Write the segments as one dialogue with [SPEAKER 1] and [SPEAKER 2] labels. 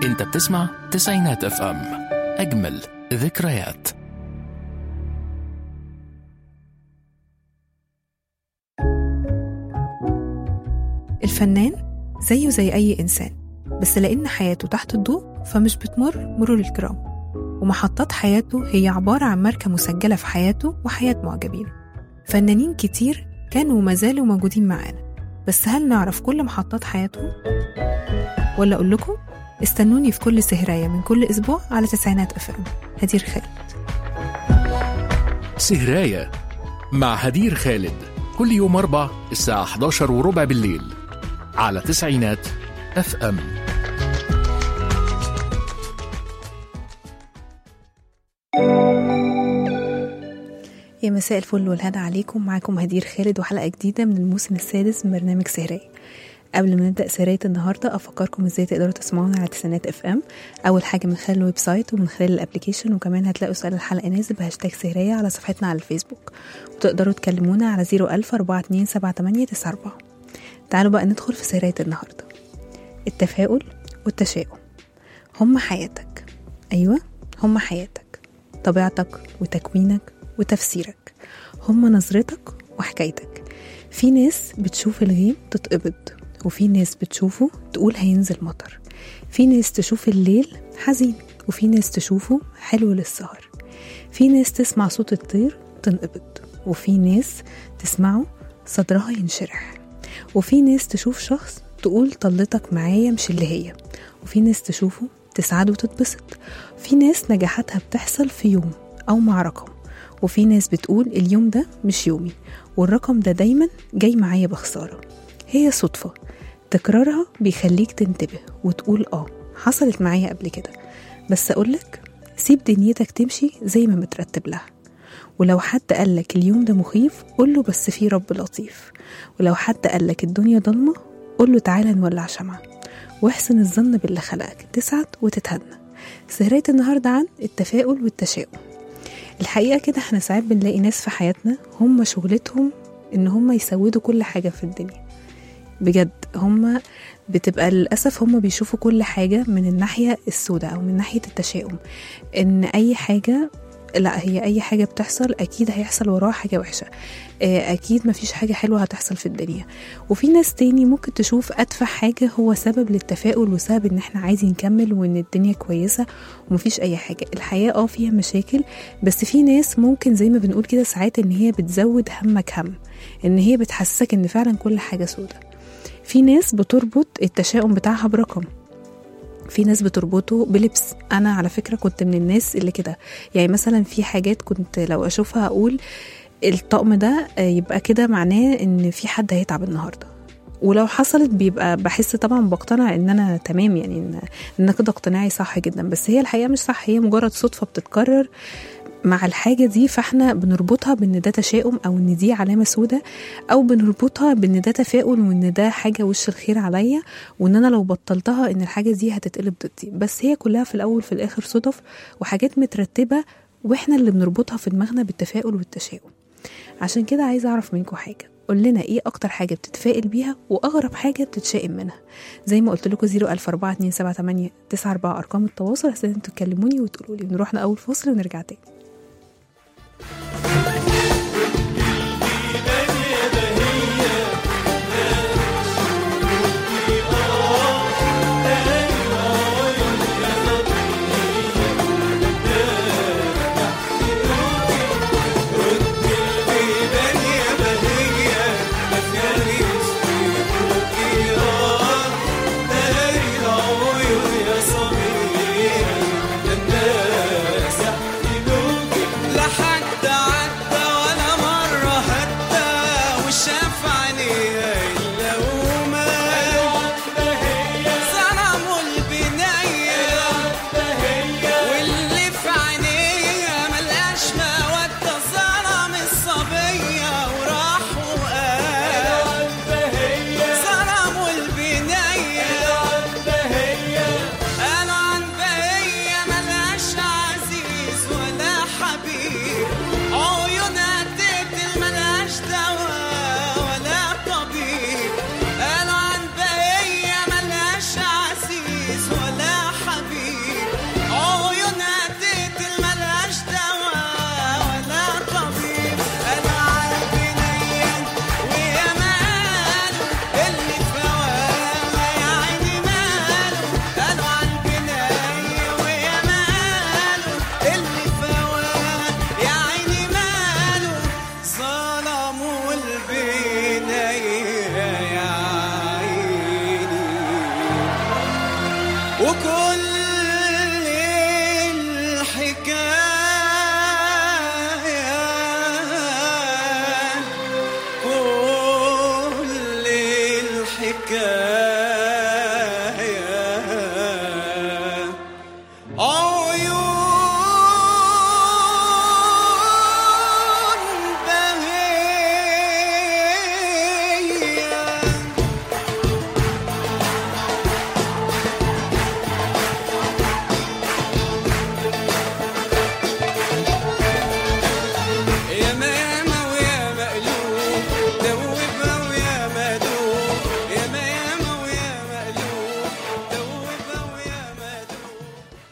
[SPEAKER 1] انت بتسمع تسعينات اف ام اجمل ذكريات
[SPEAKER 2] الفنان زيه زي أي إنسان بس لأن حياته تحت الضوء فمش بتمر مرور الكرام ومحطات حياته هي عبارة عن ماركة مسجلة في حياته وحياة معجبينه فنانين كتير كانوا وما زالوا موجودين معانا بس هل نعرف كل محطات حياتهم؟ ولا أقول لكم استنوني في كل سهراية من كل أسبوع على تسعينات أف أم هدير خالد
[SPEAKER 1] سهراية مع هدير خالد كل يوم أربع الساعة 11 وربع بالليل على تسعينات اف ام
[SPEAKER 2] يا مساء الفل والهنا عليكم معاكم هدير خالد وحلقة جديدة من الموسم السادس من برنامج سهراية قبل ما نبدأ سهرية النهاردة أفكركم ازاي تقدروا تسمعونا على تسعينات اف ام أول حاجة من خلال الويب سايت ومن خلال الابليكيشن وكمان هتلاقوا سؤال الحلقة نازل بهاشتاج سهرية على صفحتنا على الفيسبوك وتقدروا تكلمونا على 01000 427 تعالوا بقى ندخل في سهرية النهاردة التفاؤل والتشاؤم هما حياتك أيوة هما حياتك طبيعتك وتكوينك وتفسيرك هما نظرتك وحكايتك في ناس بتشوف الغيم تتقبض وفي ناس بتشوفه تقول هينزل مطر في ناس تشوف الليل حزين وفي ناس تشوفه حلو للسهر في ناس تسمع صوت الطير تنقبض وفي ناس تسمعه صدرها ينشرح وفي ناس تشوف شخص تقول طلتك معايا مش اللي هي وفي ناس تشوفه تسعد وتتبسط في ناس نجاحاتها بتحصل في يوم أو مع رقم وفي ناس بتقول اليوم ده مش يومي والرقم ده دايما جاي معايا بخسارة هي صدفة تكرارها بيخليك تنتبه وتقول اه حصلت معايا قبل كده بس أقولك سيب دنيتك تمشي زي ما مترتب لها ولو حد قالك اليوم ده مخيف قوله بس في رب لطيف ولو حد قالك الدنيا ضلمة قوله تعالى نولع شمعة واحسن الظن باللي خلقك تسعد وتتهنى سهرية النهاردة عن التفاؤل والتشاؤم الحقيقة كده احنا ساعات بنلاقي ناس في حياتنا هم شغلتهم ان هم يسودوا كل حاجة في الدنيا بجد هم بتبقى للأسف هم بيشوفوا كل حاجة من الناحية السوداء أو من ناحية التشاؤم إن أي حاجة لا هي أي حاجة بتحصل أكيد هيحصل وراها حاجة وحشة آه، أكيد مفيش حاجة حلوة هتحصل في الدنيا وفي ناس تاني ممكن تشوف أتفه حاجة هو سبب للتفاؤل وسبب إن إحنا عايزين نكمل وإن الدنيا كويسة ومفيش أي حاجة الحياة اه فيها مشاكل بس في ناس ممكن زي ما بنقول كده ساعات إن هي بتزود همك هم إن هي بتحسسك إن فعلا كل حاجة سودة في ناس بتربط التشاؤم بتاعها برقم في ناس بتربطه بلبس انا على فكره كنت من الناس اللي كده يعني مثلا في حاجات كنت لو اشوفها اقول الطقم ده آه، يبقى كده معناه ان في حد هيتعب النهارده ولو حصلت بيبقى بحس طبعا بقتنع ان انا تمام يعني ان ان كده اقتناعي صح جدا بس هي الحقيقه مش صح هي مجرد صدفه بتتكرر مع الحاجة دي فاحنا بنربطها بان ده تشاؤم او ان دي علامة سودة او بنربطها بان ده تفاؤل وان ده حاجة وش الخير عليا وان انا لو بطلتها ان الحاجة دي هتتقلب ضدي بس هي كلها في الاول في الاخر صدف وحاجات مترتبة واحنا اللي بنربطها في دماغنا بالتفاؤل والتشاؤم عشان كده عايزة اعرف منكم حاجة قول لنا ايه اكتر حاجة بتتفائل بيها واغرب حاجة بتتشائم منها زي ما قلت لكم 0042789 ارقام التواصل عشان انتوا تكلموني وتقولوا لي نروح اول فاصل ونرجع تاني
[SPEAKER 3] يا صغير الناس يحكي وكل الحكاية كل الحكاية عيون بهية يا ماما ويا مقلوب دوبها ويا مدوب يا ماما ويا مقلوب دوبها ويا مدوب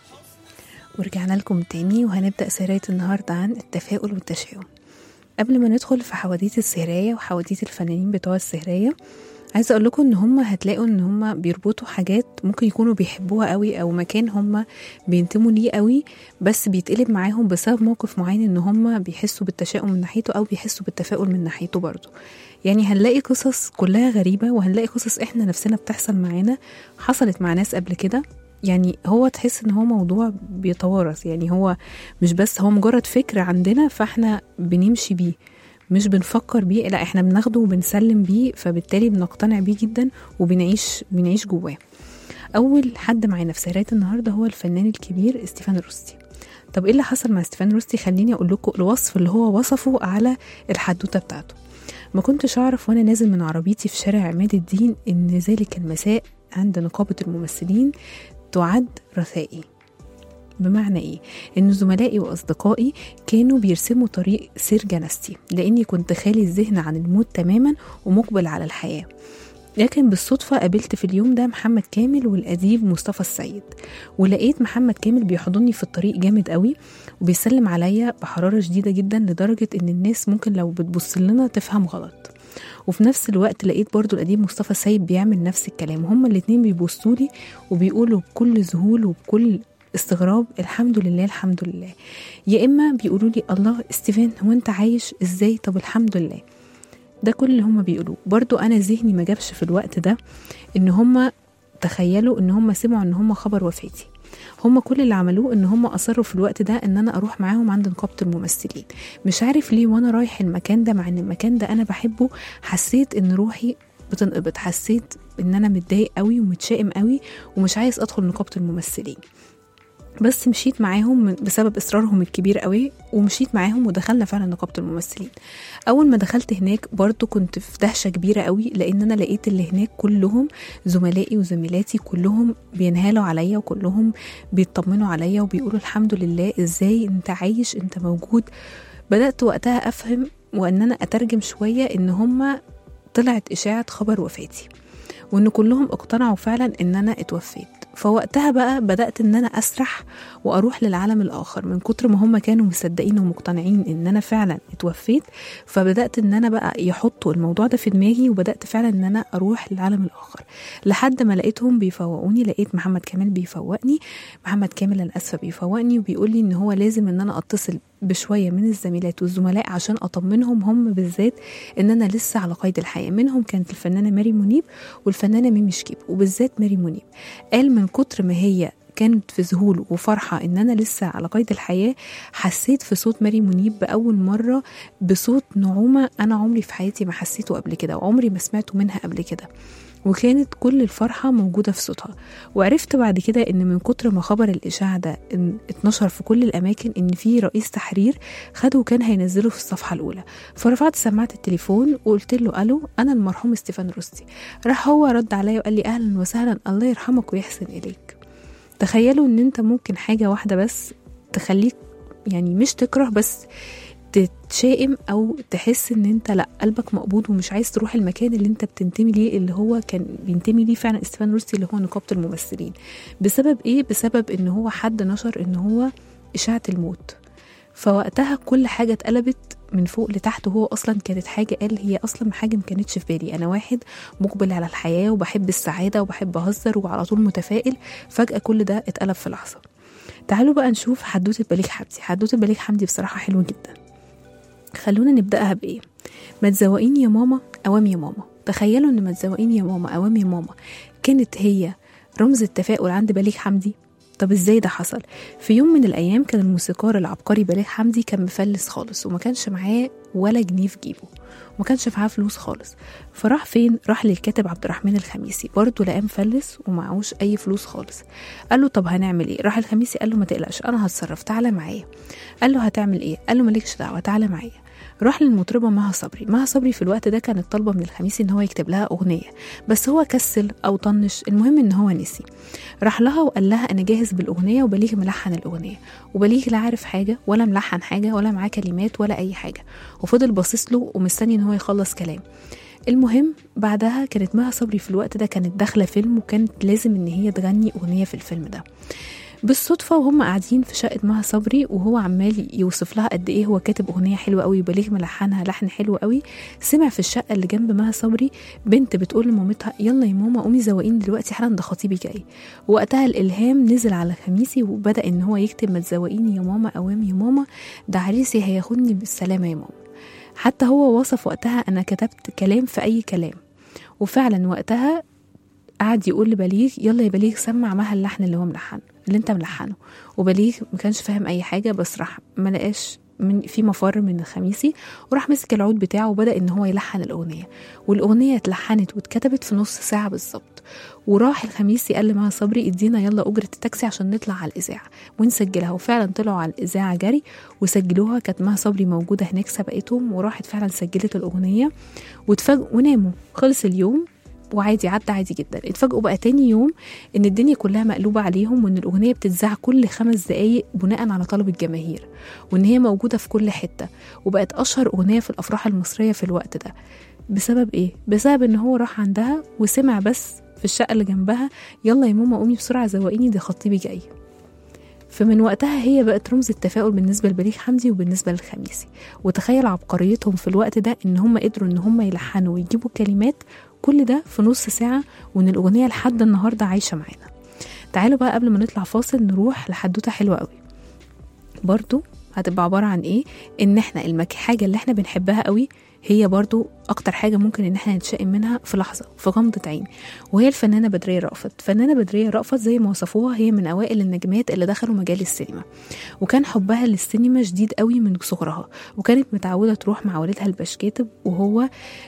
[SPEAKER 2] ورجعنا لكم تاني وهنبدأ سراية النهاردة عن التفاؤل والتشاؤم قبل ما ندخل في حواديت السهرية وحواديت الفنانين بتوع السهرية عايزة أقول لكم إن هما هتلاقوا إن هما بيربطوا حاجات ممكن يكونوا بيحبوها قوي أو مكان هما بينتموا ليه قوي بس بيتقلب معاهم بسبب موقف معين إن هما بيحسوا بالتشاؤم من ناحيته أو بيحسوا بالتفاؤل من ناحيته برضه يعني هنلاقي قصص كلها غريبة وهنلاقي قصص إحنا نفسنا بتحصل معانا حصلت مع ناس قبل كده يعني هو تحس ان هو موضوع بيتوارث يعني هو مش بس هو مجرد فكر عندنا فاحنا بنمشي بيه مش بنفكر بيه لا احنا بناخده وبنسلم بيه فبالتالي بنقتنع بيه جدا وبنعيش بنعيش جواه اول حد معانا في سهرية النهارده هو الفنان الكبير ستيفان روستي طب ايه اللي حصل مع ستيفان روستي خليني اقول لكم الوصف اللي هو وصفه على الحدوته بتاعته ما كنتش اعرف وانا نازل من عربيتي في شارع عماد الدين ان ذلك المساء عند نقابه الممثلين تعد رثائي بمعنى ايه ان زملائي واصدقائي كانوا بيرسموا طريق سير جنازتي لاني كنت خالي الذهن عن الموت تماما ومقبل على الحياه لكن بالصدفة قابلت في اليوم ده محمد كامل والأديب مصطفى السيد ولقيت محمد كامل بيحضني في الطريق جامد قوي وبيسلم عليا بحرارة شديدة جدا لدرجة إن الناس ممكن لو بتبص لنا تفهم غلط وفي نفس الوقت لقيت برضو الأديب مصطفى السيد بيعمل نفس الكلام هما الاتنين بيبصوا لي وبيقولوا بكل ذهول وبكل استغراب الحمد لله الحمد لله يا اما بيقولوا لي الله ستيفان هو انت عايش ازاي طب الحمد لله ده كل اللي هما بيقولوه برضو انا ذهني ما جابش في الوقت ده ان هما تخيلوا ان هما سمعوا ان هما خبر وفاتي هما كل اللي عملوه ان هما اصروا في الوقت ده ان انا اروح معاهم عند نقابه الممثلين مش عارف ليه وانا رايح المكان ده مع ان المكان ده انا بحبه حسيت ان روحي بتنقبض حسيت ان انا متضايق قوي ومتشائم قوي ومش عايز ادخل نقابه الممثلين بس مشيت معاهم من- بسبب اصرارهم الكبير قوي ومشيت معاهم ودخلنا فعلا نقابه الممثلين اول ما دخلت هناك برضو كنت في دهشه كبيره قوي لان انا لقيت اللي هناك كلهم زملائي وزميلاتي كلهم بينهالوا عليا وكلهم بيطمنوا عليا وبيقولوا الحمد لله ازاي انت عايش انت موجود بدات وقتها افهم وان انا اترجم شويه ان هما طلعت اشاعه خبر وفاتي وان كلهم اقتنعوا فعلا ان انا اتوفيت فوقتها بقى بدات ان انا اسرح واروح للعالم الاخر من كتر ما هم كانوا مصدقين ومقتنعين ان انا فعلا اتوفيت فبدات ان انا بقى يحطوا الموضوع ده في دماغي وبدات فعلا ان انا اروح للعالم الاخر لحد ما لقيتهم بيفوقوني لقيت محمد كامل بيفوقني محمد كامل انا اسفه بيفوقني وبيقول لي ان هو لازم ان انا اتصل بشويه من الزميلات والزملاء عشان اطمنهم هم بالذات ان انا لسه على قيد الحياه منهم كانت الفنانه ماري منيب والفنانه ميمي شكيب وبالذات ماري منيب قال من كتر ما هي كانت في ذهول وفرحة إن أنا لسه على قيد الحياة حسيت في صوت ماري منيب بأول مرة بصوت نعومة أنا عمري في حياتي ما حسيته قبل كده وعمري ما سمعته منها قبل كده وكانت كل الفرحة موجودة في صوتها وعرفت بعد كده ان من كتر ما خبر الإشاعة ده إن اتنشر في كل الأماكن ان في رئيس تحرير خده وكان هينزله في الصفحة الأولى فرفعت سماعة التليفون وقلت له ألو أنا المرحوم ستيفان روستي راح هو رد عليا وقال لي أهلا وسهلا الله يرحمك ويحسن إليك تخيلوا ان انت ممكن حاجة واحدة بس تخليك يعني مش تكره بس تتشائم او تحس ان انت لا قلبك مقبوض ومش عايز تروح المكان اللي انت بتنتمي ليه اللي هو كان بينتمي ليه فعلا استيفان روسي اللي هو نقابه الممثلين بسبب ايه بسبب ان هو حد نشر ان هو اشاعه الموت فوقتها كل حاجه اتقلبت من فوق لتحت وهو اصلا كانت حاجه قال هي اصلا حاجه ما كانتش في بالي انا واحد مقبل على الحياه وبحب السعاده وبحب اهزر وعلى طول متفائل فجاه كل ده اتقلب في لحظه تعالوا بقى نشوف حدوته بليغ حمدي حدوته بليغ حمدي بصراحه حلوه جدا خلونا نبداها بايه ما تزوقيني يا ماما اوام يا ماما تخيلوا ان ما تزوقيني يا ماما اوام يا ماما كانت هي رمز التفاؤل عند بليغ حمدي طب ازاي ده حصل في يوم من الايام كان الموسيقار العبقري بليغ حمدي كان مفلس خالص وما كانش معاه ولا جنيه في جيبه وما كانش معاه فلوس خالص فراح فين راح للكاتب عبد الرحمن الخميسي برضه لقاه مفلس ومعهوش اي فلوس خالص قال له طب هنعمل ايه راح الخميسي قال له ما تقلقش انا هتصرف تعالى معايا قال له هتعمل ايه قال له مالكش دعوه تعالى معايا راح للمطربه مها صبري مها صبري في الوقت ده كانت طالبه من الخميسي ان هو يكتب لها اغنيه بس هو كسل او طنش المهم ان هو نسي راح لها وقال لها انا جاهز بالاغنيه وبليغ ملحن الاغنيه وبليغ لا عارف حاجه ولا ملحن حاجه ولا معاه كلمات ولا اي حاجه وفضل باصص له ومستني ان هو يخلص كلام المهم بعدها كانت مها صبري في الوقت ده كانت داخله فيلم وكانت لازم ان هي تغني اغنيه في الفيلم ده بالصدفة وهم قاعدين في شقة مها صبري وهو عمال يوصف لها قد ايه هو كاتب اغنية حلوة قوي وبليغ ملحنها لحن حلو قوي سمع في الشقة اللي جنب مها صبري بنت بتقول لمامتها يلا يا ماما قومي زوقيني دلوقتي حالا ده خطيبي جاي وقتها الالهام نزل على خميسي وبدأ ان هو يكتب ما تزوقيني يا ماما اوام يا ماما ده عريسي هياخدني بالسلامة يا ماما حتى هو وصف وقتها انا كتبت كلام في اي كلام وفعلا وقتها قعد يقول لبليغ يلا يا بليغ سمع مها اللحن اللي هو ملحنه اللي انت ملحنه وبليغ ما كانش فاهم اي حاجه بس راح ما لقاش من في مفر من الخميسي وراح مسك العود بتاعه وبدا ان هو يلحن الاغنيه والاغنيه اتلحنت واتكتبت في نص ساعه بالظبط وراح الخميسي قال لمها صبري ادينا يلا اجره التاكسي عشان نطلع على الاذاعه ونسجلها وفعلا طلعوا على الاذاعه جري وسجلوها كانت مها صبري موجوده هناك سبقتهم وراحت فعلا سجلت الاغنيه واتفاجئوا وناموا خلص اليوم وعادي عدى عادي جدا اتفاجئوا بقى تاني يوم ان الدنيا كلها مقلوبه عليهم وان الاغنيه بتتذاع كل خمس دقايق بناء على طلب الجماهير وان هي موجوده في كل حته وبقت اشهر اغنيه في الافراح المصريه في الوقت ده بسبب ايه بسبب ان هو راح عندها وسمع بس في الشقه اللي جنبها يلا يا ماما قومي بسرعه زوقيني ده خطيبي جاي فمن وقتها هي بقت رمز التفاؤل بالنسبه لبليغ حمدي وبالنسبه للخميسي وتخيل عبقريتهم في الوقت ده ان هم قدروا ان هم يلحنوا ويجيبوا كلمات كل ده في نص ساعه وان الاغنيه لحد النهارده عايشه معانا تعالوا بقى قبل ما نطلع فاصل نروح لحدوته حلوه قوي برضو هتبقى عباره عن ايه ان احنا المك... حاجه اللي احنا بنحبها قوي هي برضو اكتر حاجه ممكن ان احنا نتشائم منها في لحظه في غمضه عين وهي الفنانه بدريه رأفت فنانه بدريه رأفت زي ما وصفوها هي من اوائل النجمات اللي دخلوا مجال السينما وكان حبها للسينما شديد قوي من صغرها وكانت متعوده تروح مع والدها البشكاتب وهو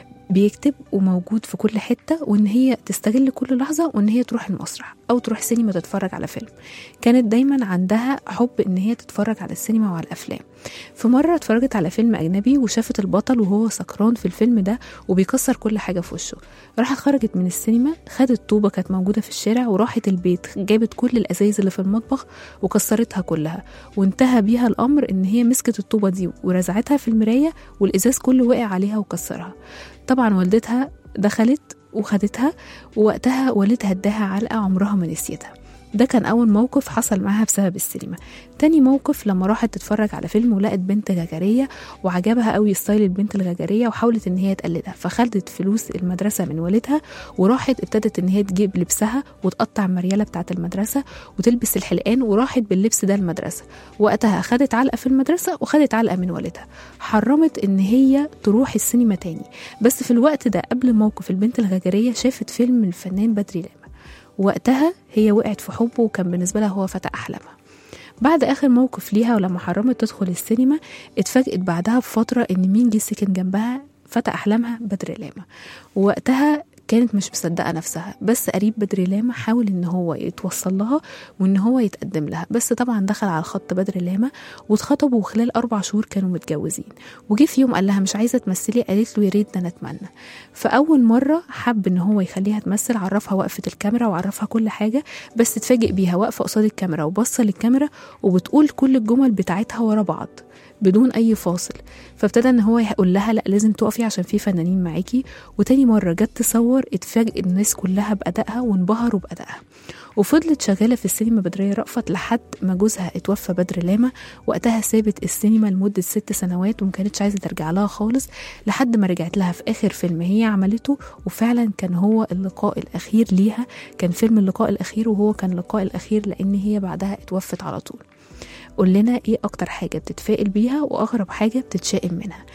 [SPEAKER 2] بيكتب وموجود في كل حتة وإن هي تستغل كل لحظة وإن هي تروح المسرح أو تروح سينما تتفرج على فيلم كانت دايما عندها حب إن هي تتفرج على السينما وعلى الأفلام في مرة اتفرجت على فيلم أجنبي وشافت البطل وهو سكران في الفيلم ده وبيكسر كل حاجة في وشه راحت خرجت من السينما خدت طوبة كانت موجودة في الشارع وراحت البيت جابت كل الأزايز اللي في المطبخ وكسرتها كلها وانتهى بيها الأمر إن هي مسكت الطوبة دي ورزعتها في المراية والإزاز كله وقع عليها وكسرها طبعا والدتها دخلت وخدتها ووقتها والدها اداها علقة عمرها ما نسيتها ده كان أول موقف حصل معاها بسبب السينما تاني موقف لما راحت تتفرج على فيلم ولقت بنت غجرية وعجبها قوي ستايل البنت الغجرية وحاولت إن هي تقلدها فخدت فلوس المدرسة من والدها وراحت ابتدت إن هي تجيب لبسها وتقطع المريالة بتاعة المدرسة وتلبس الحلقان وراحت باللبس ده المدرسة وقتها خدت علقة في المدرسة وخدت علقة من والدها حرمت إن هي تروح السينما تاني بس في الوقت ده قبل موقف البنت الغجرية شافت فيلم الفنان بدري لامة وقتها هي وقعت في حبه وكان بالنسبة لها هو فتى أحلامها بعد آخر موقف ليها ولما حرمت تدخل السينما اتفاجئت بعدها بفترة إن مين جه سكن جنبها فتى أحلامها بدر لامة ووقتها كانت مش مصدقة نفسها بس قريب بدر لامة حاول ان هو يتوصل لها وان هو يتقدم لها بس طبعا دخل على الخط بدر لامة واتخطبوا وخلال اربع شهور كانوا متجوزين وجي في يوم قال لها مش عايزة تمثلي قالت له يا ريت ده انا اتمنى فاول مرة حب ان هو يخليها تمثل عرفها وقفة الكاميرا وعرفها كل حاجة بس اتفاجئ بيها واقفة قصاد الكاميرا وبصة للكاميرا وبتقول كل الجمل بتاعتها ورا بعض بدون اي فاصل فابتدى ان هو يقول لها لا لازم تقفي عشان في فنانين معاكي وتاني مره جت تصور اتفاجئ الناس كلها بادائها وانبهروا بادائها وفضلت شغاله في السينما بدريه رأفت لحد ما جوزها اتوفى بدر لاما وقتها سابت السينما لمده ست سنوات ومكانتش عايزه ترجع لها خالص لحد ما رجعت لها في اخر فيلم هي عملته وفعلا كان هو اللقاء الاخير ليها كان فيلم اللقاء الاخير وهو كان اللقاء الاخير لان هي بعدها اتوفت على طول قول لنا ايه اكتر حاجه بتتفائل بيها واغرب حاجه بتتشائم منها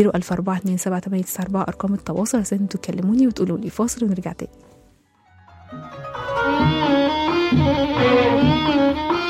[SPEAKER 2] 004278994 ارقام التواصل عشان انتوا تكلموني وتقولوا لي فاصل ونرجع تاني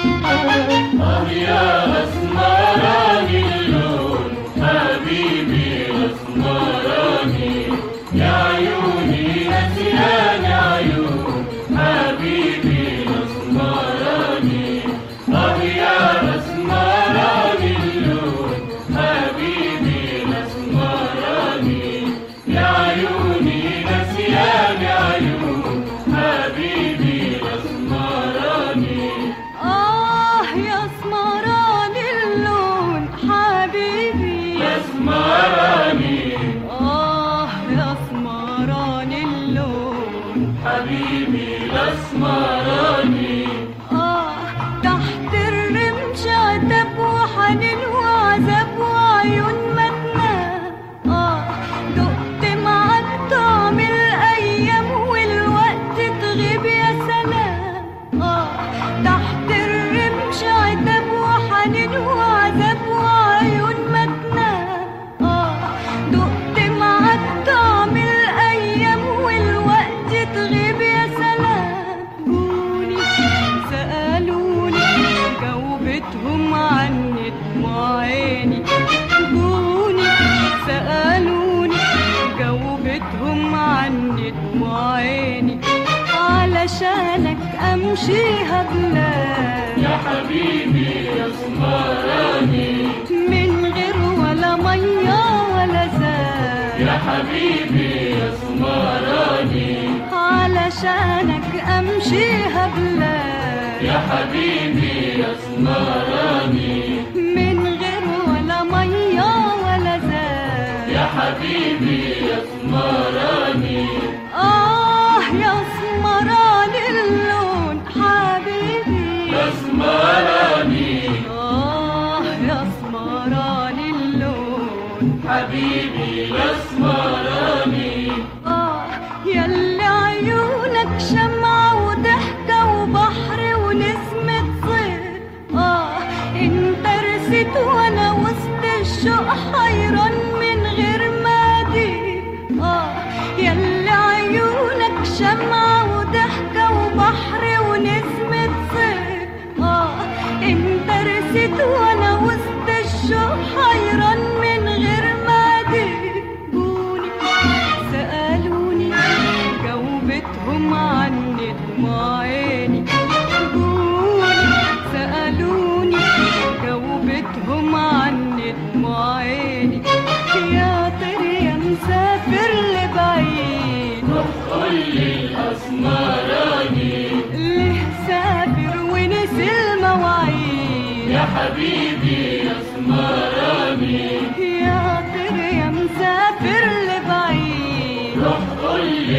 [SPEAKER 4] آه يا اسمراني اللون حبيبي يا اسمراني آه يا اسمراني اللون حبيبي الاسمراني آه تحت الرمش عتب وحنين وعذاب وعيون متنا آه دقت معاك طعم الأيام والوقت تغيب يا سلام آه تحت الرمش عتب وحنين وعذاب وعيون متنا آه دقت معاك طعم الأيام والوقت تغيب يا سلام جوني سألوني جاوبتهم عني دموع عيني جوني سألوني جاوبتهم عني دموع عيني علشانك أمشيها بلاد يا حبيبي يا اسمراني من غير ولا مية ولا زاد يا حبيبي يا اسمراني علشانك أمشيها بلاد يا حبيبي يا اسمراني من غير ولا مية ولا زاد يا حبيبي يا اسمراني آه يا اسمراني اللون حبيبي يا اسمراني آه يا اسمراني اللون حبيبي يا اسمراني آه ياللي عيونك شمعة وضحكة وبحر ونسمة صيف آه انت رسيت وانا وسط الشوق حيران من غير ما أدير اه ياللي عيونك شمعة وضحكة وبحر ونسمة صيف اه انت رسيت وانا وسط الشوق حيران من غير ما أدير جوني سألوني جاوبتهم عني دموع عيني جوني سألوني جاوبتهم عني دموع عيني يا طير يا مسافر لبعيد قولي الأسمراني ليه سافر ونسي المواعيد يا حبيبي يا اسمراني يا طير يا مسافر لبعيد روح قولي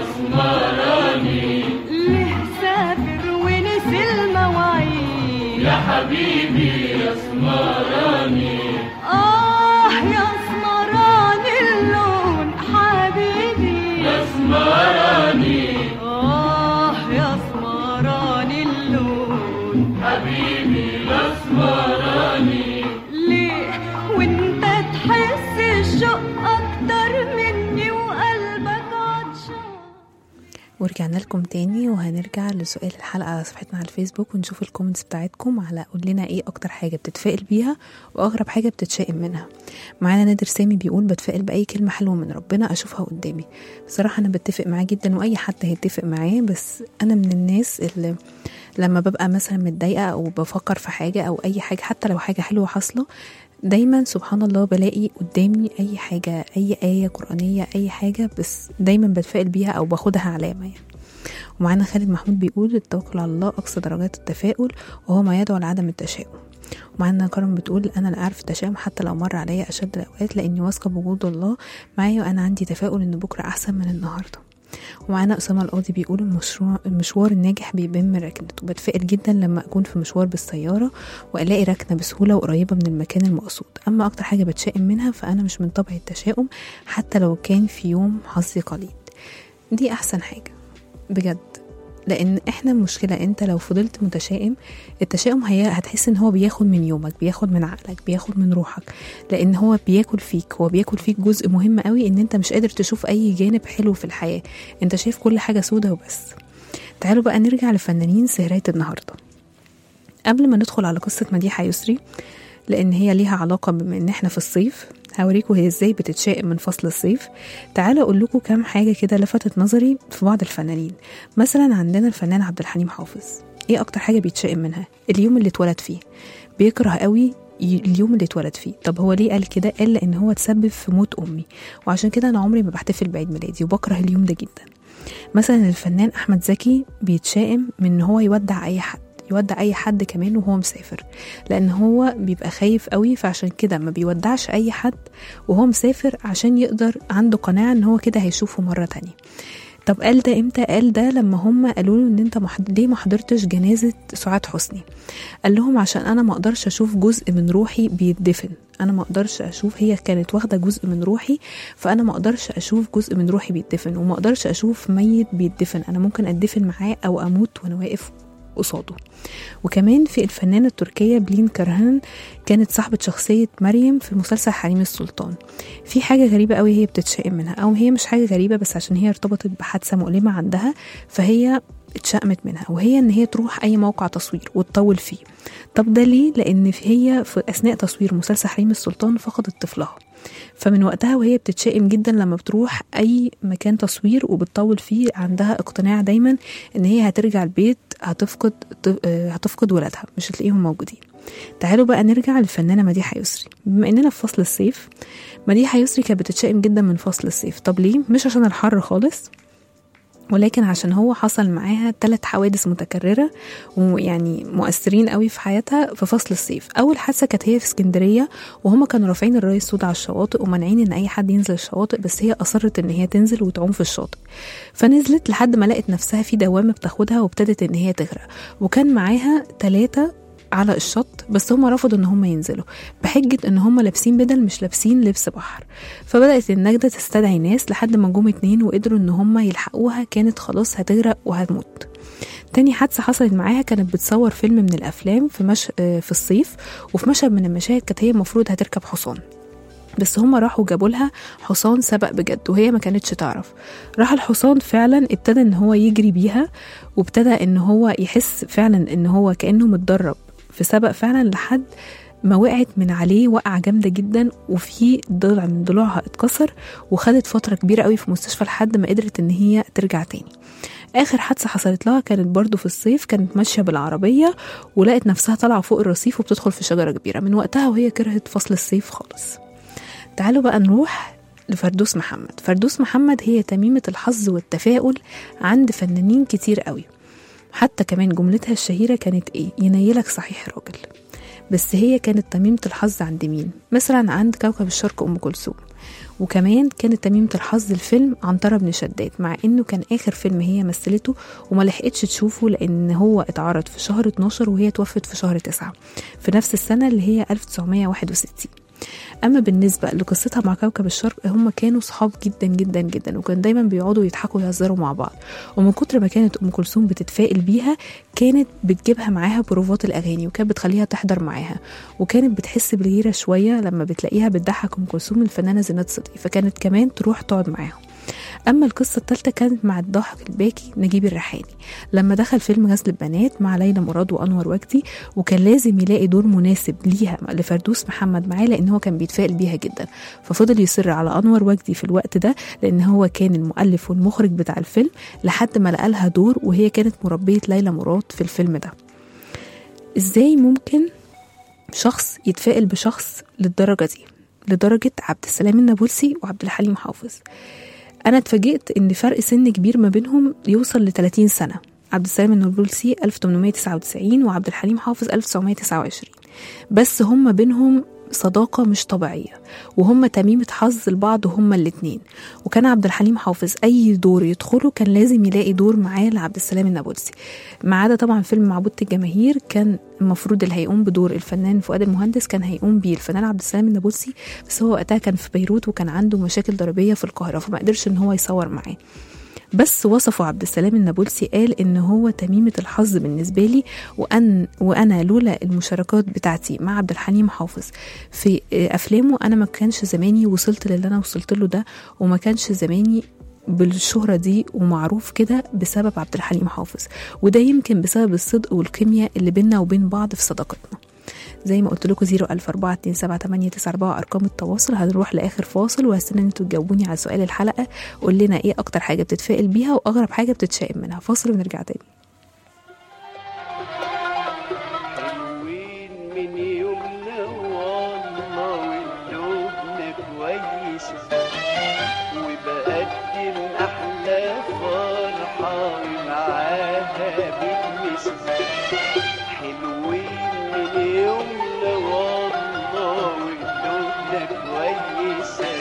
[SPEAKER 4] الأسمراني ليه سافر ونسي المواعيد يا حبيبي يا اسمراني آه يا اسمراني اللون حبيبي يا اسمراني آه يا اسمراني اللون حبيبي يا اسمراني ليه وانت تحس الشوق اكتر مني وقلبك عطشان
[SPEAKER 2] ورجعنا لكم تاني وهنرجع لسؤال الحلقة على صفحتنا على الفيسبوك ونشوف الكومنتس بتاعتكم على قول لنا ايه اكتر حاجة بتتفائل بيها واغرب حاجة بتتشائم منها معانا نادر سامي بيقول بتفائل بأي كلمة حلوة من ربنا اشوفها قدامي بصراحة انا بتفق معاه جدا واي حد هيتفق معاه بس انا من الناس اللي لما ببقى مثلا متضايقة او بفكر في حاجة او اي حاجة حتى لو حاجة حلوة حاصلة دايما سبحان الله بلاقي قدامي اي حاجة اي آية قرآنية اي حاجة بس دايما بتفائل بيها او باخدها علامة يعني ومعانا خالد محمود بيقول التوكل على الله أقصى درجات التفاؤل وهو ما يدعو لعدم التشاؤم ومعانا كرم بتقول أنا لا أعرف التشاؤم حتى لو مر عليا أشد الأوقات لأني واثقة بوجود الله معايا وأنا عندي تفاؤل إن بكرة أحسن من النهاردة ومعانا أسامة القاضي بيقول المشروع المشوار الناجح بيبان من ركنته بتفائل جدا لما أكون في مشوار بالسيارة وألاقي ركنة بسهولة وقريبة من المكان المقصود أما أكتر حاجة بتشائم منها فأنا مش من طبعي التشاؤم حتى لو كان في يوم حظي قليل دي أحسن حاجة بجد لان احنا المشكله انت لو فضلت متشائم التشاؤم هي هتحس ان هو بياخد من يومك بياخد من عقلك بياخد من روحك لان هو بياكل فيك هو بياكل فيك جزء مهم قوي ان انت مش قادر تشوف اي جانب حلو في الحياه انت شايف كل حاجه سودة وبس تعالوا بقى نرجع لفنانين سهرات النهارده قبل ما ندخل على قصة مديحة يسري لأن هي ليها علاقة بما إن إحنا في الصيف هوريكم هي إزاي بتتشائم من فصل الصيف تعالوا أقول لكم كام حاجة كده لفتت نظري في بعض الفنانين مثلا عندنا الفنان عبد الحليم حافظ إيه أكتر حاجة بيتشائم منها اليوم اللي اتولد فيه بيكره قوي ي- اليوم اللي اتولد فيه طب هو ليه قال كده قال لان هو تسبب في موت امي وعشان كده انا عمري ما بحتفل بعيد ميلادي وبكره اليوم ده جدا مثلا الفنان احمد زكي بيتشائم من ان هو يودع اي حد يودع اي حد كمان وهو مسافر لان هو بيبقى خايف قوي فعشان كده ما بيودعش اي حد وهو مسافر عشان يقدر عنده قناعه ان هو كده هيشوفه مره تانية طب قال ده امتى قال ده لما هم قالوا له ان انت محد... ليه ما حضرتش جنازه سعاد حسني قال لهم عشان انا ما اقدرش اشوف جزء من روحي بيتدفن انا ما اقدرش اشوف هي كانت واخده جزء من روحي فانا ما اقدرش اشوف جزء من روحي بيتدفن وما اقدرش اشوف ميت بيتدفن انا ممكن اتدفن معاه او اموت وانا واقف قصاده وكمان في الفنانة التركية بلين كرهان كانت صاحبة شخصية مريم في مسلسل حريم السلطان في حاجة غريبة قوي هي بتتشائم منها أو هي مش حاجة غريبة بس عشان هي ارتبطت بحادثة مؤلمة عندها فهي اتشائمت منها وهي ان هي تروح اي موقع تصوير وتطول فيه طب ده ليه لان هي في اثناء تصوير مسلسل حريم السلطان فقدت طفلها فمن وقتها وهي بتتشائم جدا لما بتروح اي مكان تصوير وبتطول فيه عندها اقتناع دايما ان هي هترجع البيت هتفقد هتفقد ولادها مش هتلاقيهم موجودين تعالوا بقى نرجع للفنانة مديحة يسري بما اننا في فصل الصيف مديحة يسري كانت بتتشائم جدا من فصل الصيف طب ليه مش عشان الحر خالص ولكن عشان هو حصل معاها ثلاث حوادث متكررة ويعني مؤثرين قوي في حياتها في فصل الصيف أول حادثة كانت هي في اسكندرية وهما كانوا رافعين الراية السوداء على الشواطئ ومانعين إن أي حد ينزل الشواطئ بس هي أصرت إن هي تنزل وتعوم في الشاطئ فنزلت لحد ما لقت نفسها في دوامة بتاخدها وابتدت إن هي تغرق وكان معاها ثلاثة على الشط بس هم رفضوا ان هم ينزلوا بحجة ان هم لابسين بدل مش لابسين لبس بحر فبدأت النجدة تستدعي ناس لحد ما جم اتنين وقدروا ان هم يلحقوها كانت خلاص هتغرق وهتموت تاني حادثة حصلت معاها كانت بتصور فيلم من الأفلام في, مش... في الصيف وفي مشهد من المشاهد كانت هي المفروض هتركب حصان بس هما راحوا جابوا لها حصان سبق بجد وهي ما كانتش تعرف راح الحصان فعلا ابتدى ان هو يجري بيها وابتدى ان هو يحس فعلا ان هو كانه متدرب في سبق فعلا لحد ما وقعت من عليه وقعة جامدة جدا وفي ضلع من ضلوعها اتكسر وخدت فترة كبيرة قوي في مستشفى لحد ما قدرت ان هي ترجع تاني اخر حادثه حصلت لها كانت برضو في الصيف كانت ماشيه بالعربيه ولقت نفسها طالعه فوق الرصيف وبتدخل في شجره كبيره من وقتها وهي كرهت فصل الصيف خالص تعالوا بقى نروح لفردوس محمد فردوس محمد هي تميمة الحظ والتفاؤل عند فنانين كتير قوي حتى كمان جملتها الشهيرة كانت ايه ينيلك صحيح راجل بس هي كانت تميمة الحظ عند مين مثلا عند كوكب الشرق أم كلثوم وكمان كانت تميمة الحظ الفيلم عنترة بن شداد مع انه كان اخر فيلم هي مثلته وما لحقتش تشوفه لان هو اتعرض في شهر 12 وهي توفت في شهر 9 في نفس السنة اللي هي 1961 اما بالنسبه لقصتها مع كوكب الشرق هم كانوا صحاب جدا جدا جدا وكان دايما بيقعدوا يضحكوا ويهزروا مع بعض ومن كتر ما كانت ام كلثوم بتتفائل بيها كانت بتجيبها معاها بروفات الاغاني وكانت بتخليها تحضر معاها وكانت بتحس بالغيره شويه لما بتلاقيها بتضحك ام كلثوم الفنانه زينات صدقي فكانت كمان تروح تقعد معاهم اما القصه الثالثه كانت مع الضاحك الباكي نجيب الريحاني لما دخل فيلم غزل البنات مع ليلى مراد وانور وجدي وكان لازم يلاقي دور مناسب ليها لفردوس محمد معاه لان هو كان بيتفائل بيها جدا ففضل يصر على انور وجدي في الوقت ده لان هو كان المؤلف والمخرج بتاع الفيلم لحد ما لقى لها دور وهي كانت مربيه ليلى مراد في الفيلم ده ازاي ممكن شخص يتفائل بشخص للدرجه دي لدرجه عبد السلام النابلسي وعبد الحليم حافظ انا اتفاجئت ان فرق سن كبير ما بينهم يوصل ل 30 سنه عبد السلام النابلسي 1899 وعبد الحليم حافظ 1929 بس هم بينهم صداقة مش طبيعية وهم تميمة حظ لبعض هما الاتنين وكان عبد الحليم حافظ أي دور يدخله كان لازم يلاقي دور معاه لعبد السلام النابلسي ما عدا طبعا فيلم معبودة الجماهير كان المفروض اللي هيقوم بدور الفنان فؤاد المهندس كان هيقوم بيه الفنان عبد السلام النابلسي بس هو وقتها كان في بيروت وكان عنده مشاكل ضريبية في القاهرة فما قدرش ان هو يصور معاه بس وصفه عبد السلام النابلسي قال ان هو تميمة الحظ بالنسبة لي وأن وانا لولا المشاركات بتاعتي مع عبد الحليم حافظ في افلامه انا ما كانش زماني وصلت للي انا وصلت له ده وما كانش زماني بالشهرة دي ومعروف كده بسبب عبد الحليم حافظ وده يمكن بسبب الصدق والكيمياء اللي بينا وبين بعض في صداقتنا زي ما قلت لكم 004278994 ارقام التواصل هنروح لاخر فاصل وهستنى ان انتوا تجاوبوني على سؤال الحلقه قول لنا ايه اكتر حاجه بتتفائل بيها واغرب حاجه بتتشائم منها فاصل ونرجع تاني
[SPEAKER 5] حلوين من يومنا والله وقلوبنا كويسة وبقدم أحلى فرحة معاها بتمسك حلوين من يومنا والله وقلوبنا كويسة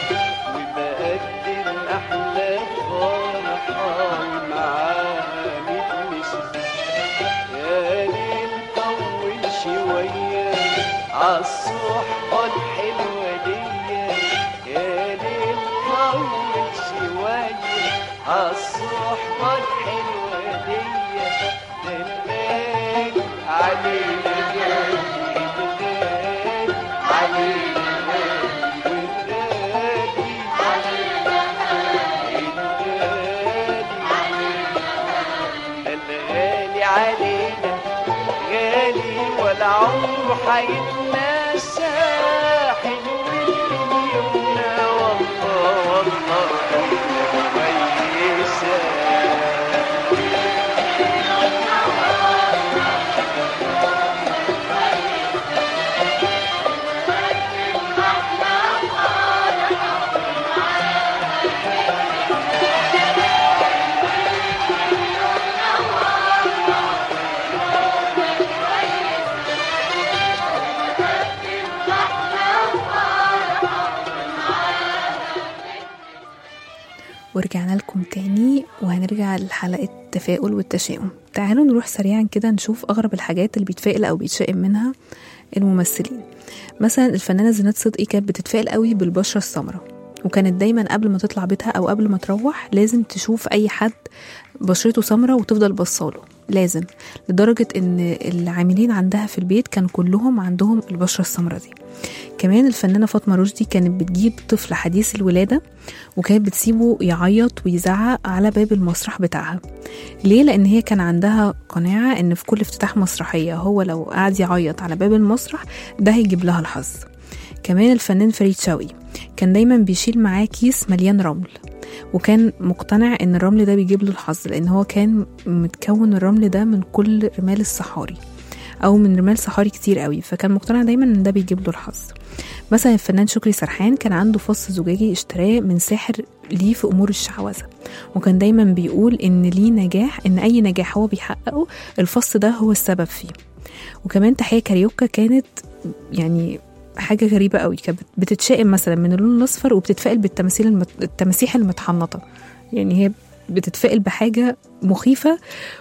[SPEAKER 5] وبقدم أحلى فرحة معاها بتمسك يا ليل طول شوية عالصحبة الحلوة دي يا ليل طول شوية عالصحبة الحلوة دي ده الغالي علينا غالي الغالي علينا غالي والغالي علينا غالي الغالي علينا غالي ولا عمره حيتنسى حلوين من يومنا والله والله كويسة
[SPEAKER 2] ورجعنا لكم تاني وهنرجع لحلقة التفاؤل والتشاؤم تعالوا نروح سريعا كده نشوف أغرب الحاجات اللي بيتفائل أو بيتشائم منها الممثلين مثلا الفنانة زينات صدقي كانت بتتفائل قوي بالبشرة السمراء وكانت دايما قبل ما تطلع بيتها أو قبل ما تروح لازم تشوف أي حد بشرته سمراء وتفضل بصاله لازم لدرجة إن العاملين عندها في البيت كان كلهم عندهم البشرة السمراء دي كمان الفنانة فاطمة رشدي كانت بتجيب طفل حديث الولادة وكانت بتسيبه يعيط ويزعق على باب المسرح بتاعها ليه؟ لأن هي كان عندها قناعة إن في كل افتتاح مسرحية هو لو قعد يعيط على باب المسرح ده هيجيب لها الحظ كمان الفنان فريد شوقي كان دايما بيشيل معاه كيس مليان رمل وكان مقتنع ان الرمل ده بيجيب له الحظ لان هو كان متكون الرمل ده من كل رمال الصحاري او من رمال صحاري كتير قوي فكان مقتنع دايما ان ده بيجيب له الحظ مثلا الفنان شكري سرحان كان عنده فص زجاجي اشتراه من ساحر ليه في امور الشعوذه وكان دايما بيقول ان ليه نجاح ان اي نجاح هو بيحققه الفص ده هو السبب فيه وكمان تحيه كاريوكا كانت يعني حاجة غريبة قوي كانت بتتشائم مثلا من اللون الأصفر وبتتفائل بالتماثيل المت... التماسيح المتحنطة يعني هي بتتفائل بحاجة مخيفة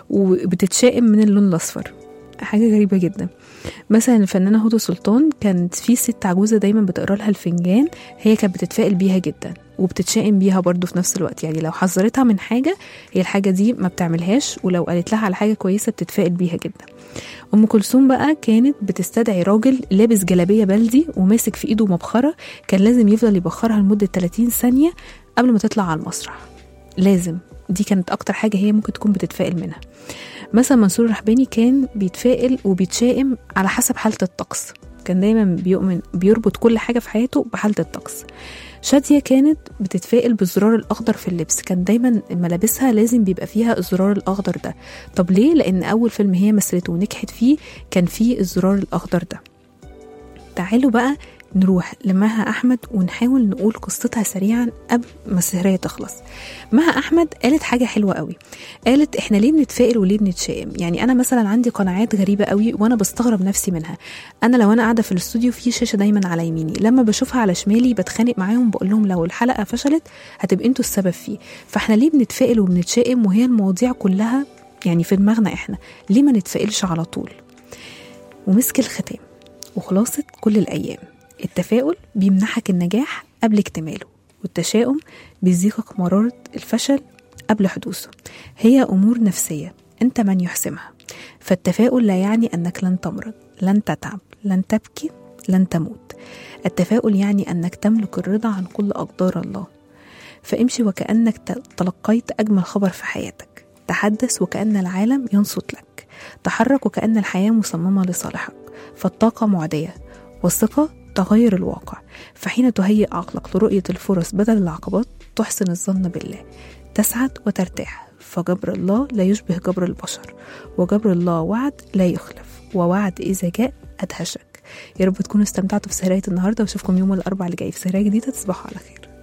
[SPEAKER 2] وبتتشائم من اللون الأصفر حاجة غريبة جدا مثلا الفنانة هدى سلطان كانت في ست عجوزة دايما بتقرا لها الفنجان هي كانت بتتفائل بيها جدا وبتتشائم بيها برضو في نفس الوقت يعني لو حذرتها من حاجة هي الحاجة دي ما بتعملهاش ولو قالت لها على حاجة كويسة بتتفائل بيها جدا ام كلثوم بقى كانت بتستدعي راجل لابس جلابيه بلدي وماسك في ايده مبخره كان لازم يفضل يبخرها لمده 30 ثانيه قبل ما تطلع على المسرح لازم دي كانت اكتر حاجه هي ممكن تكون بتتفائل منها مثلا منصور الرحباني كان بيتفائل وبيتشائم على حسب حاله الطقس كان دايما بيؤمن بيربط كل حاجه في حياته بحاله الطقس شادية كانت بتتفائل بالزرار الأخضر في اللبس كان دايما ملابسها لازم بيبقى فيها الزرار الأخضر ده طب ليه؟ لأن أول فيلم هي مثلته ونجحت فيه كان فيه الزرار الأخضر ده تعالوا بقى نروح لمها أحمد ونحاول نقول قصتها سريعا قبل ما السهرية تخلص مها أحمد قالت حاجة حلوة قوي قالت إحنا ليه بنتفائل وليه بنتشائم يعني أنا مثلا عندي قناعات غريبة قوي وأنا بستغرب نفسي منها أنا لو أنا قاعدة في الاستوديو في شاشة دايما على يميني لما بشوفها على شمالي بتخانق معاهم بقول لهم لو الحلقة فشلت هتبقى انتوا السبب فيه فإحنا ليه بنتفائل وبنتشائم وهي المواضيع كلها يعني في دماغنا إحنا ليه ما نتفائلش على طول ومسك الختام وخلاصة كل الأيام التفاؤل بيمنحك النجاح قبل اكتماله والتشاؤم بيزيقك مرارة الفشل قبل حدوثه هي أمور نفسية أنت من يحسمها فالتفاؤل لا يعني أنك لن تمرض لن تتعب لن تبكي لن تموت التفاؤل يعني أنك تملك الرضا عن كل أقدار الله فامشي وكأنك ت- تلقيت أجمل خبر في حياتك تحدث وكأن العالم ينصت لك تحرك وكأن الحياة مصممة لصالحك فالطاقة معدية والثقة تغير الواقع فحين تهيئ عقلك لرؤية الفرص بدل العقبات تحسن الظن بالله تسعد وترتاح فجبر الله لا يشبه جبر البشر وجبر الله وعد لا يخلف ووعد إذا جاء أدهشك يا رب تكونوا استمتعتوا في سهرية النهاردة واشوفكم يوم الأربعاء اللي جاي في سهرية جديدة تصبحوا على خير